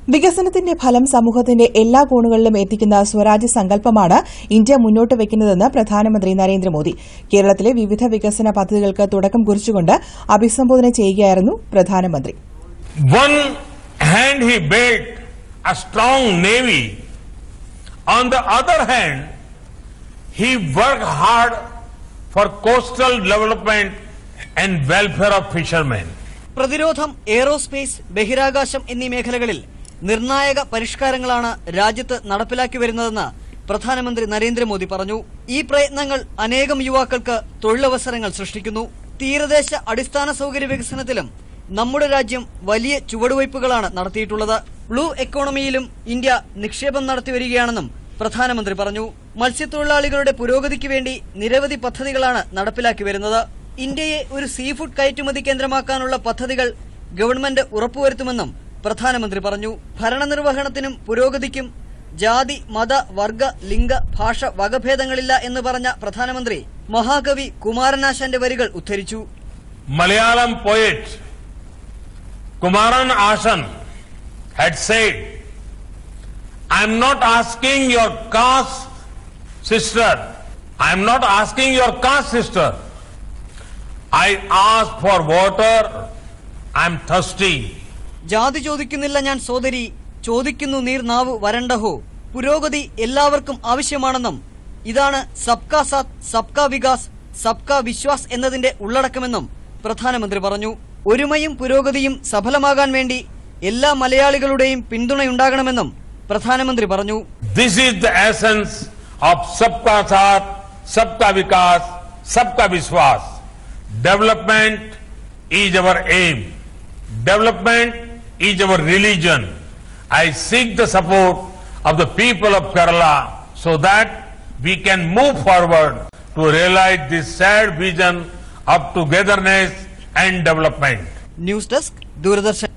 വികസനത്തിന്റെ ഫലം സമൂഹത്തിന്റെ എല്ലാ കോണുകളിലും എത്തിക്കുന്ന സ്വരാജ് സങ്കല്പമാണ് ഇന്ത്യ മുന്നോട്ട് വയ്ക്കുന്നതെന്ന് പ്രധാനമന്ത്രി നരേന്ദ്രമോദി കേരളത്തിലെ വിവിധ വികസന പദ്ധതികൾക്ക് തുടക്കം കുറിച്ചുകൊണ്ട് അഭിസംബോധന ചെയ്യുകയായിരുന്നു പ്രധാനമന്ത്രി One hand he built a strong navy. On the other hand, he worked hard for coastal development and welfare of fishermen. പ്രതിരോധം എയ്റോസ്പേസ് ബഹിരാകാശം എന്നീ മേഖലകളിൽ നിർണായക പരിഷ്കാരങ്ങളാണ് രാജ്യത്ത് നടപ്പിലാക്കി വരുന്നതെന്ന് പ്രധാനമന്ത്രി നരേന്ദ്രമോദി പറഞ്ഞു ഈ പ്രയത്നങ്ങൾ അനേകം യുവാക്കൾക്ക് തൊഴിലവസരങ്ങൾ സൃഷ്ടിക്കുന്നു തീരദേശ അടിസ്ഥാന സൗകര്യ വികസനത്തിലും നമ്മുടെ രാജ്യം വലിയ ചുവടുവയ്പുകളാണ് നടത്തിയിട്ടുള്ളത് ബ്ലൂ എക്കോണമിയിലും ഇന്ത്യ നിക്ഷേപം നടത്തിവരികയാണെന്നും പ്രധാനമന്ത്രി പറഞ്ഞു മത്സ്യത്തൊഴിലാളികളുടെ പുരോഗതിക്ക് വേണ്ടി നിരവധി പദ്ധതികളാണ് നടപ്പിലാക്കി വരുന്നത് ഇന്ത്യയെ ഒരു സീ ഫുഡ് കയറ്റുമതി കേന്ദ്രമാക്കാനുള്ള പദ്ധതികൾ ഗവൺമെന്റ് ഉറപ്പുവരുത്തുമെന്നും പ്രധാനമന്ത്രി പറഞ്ഞു ഭരണനിർവഹണത്തിനും പുരോഗതിക്കും ജാതി മത വർഗ ലിംഗ ഭാഷ വകഭേദങ്ങളില്ല എന്ന് പറഞ്ഞ പ്രധാനമന്ത്രി മഹാകവി കുമാരനാശാന്റെ വരികൾ ഉദ്ധരിച്ചു Malayalam poet Kumaran Ashan had said, I am not asking your caste, sister. I am not asking your caste, sister. I ask for water. I am thirsty. ജാതി ചോദിക്കുന്നില്ല ഞാൻ സോദരി ചോദിക്കുന്നു നീർ നാവ് വരണ്ടഹോ പുരോഗതി എല്ലാവർക്കും ആവശ്യമാണെന്നും ഇതാണ് സബ്കാ സാത്ത് സബ്കാ വികാസ് സബ്കാ വിശ്വാസ് എന്നതിന്റെ ഉള്ളടക്കമെന്നും പ്രധാനമന്ത്രി പറഞ്ഞു ഒരുമയും പുരോഗതിയും സഫലമാകാൻ വേണ്ടി എല്ലാ മലയാളികളുടെയും പിന്തുണയുണ്ടാകണമെന്നും പ്രധാനമന്ത്രി പറഞ്ഞു This is the essence of Sabka Saath, Sabka Vikas, Sabka Vishwas. Development is our aim. Development is our religion. I seek the support of the people of Kerala so that we can move forward to realize this shared vision of togetherness and development. News desk Doordarshan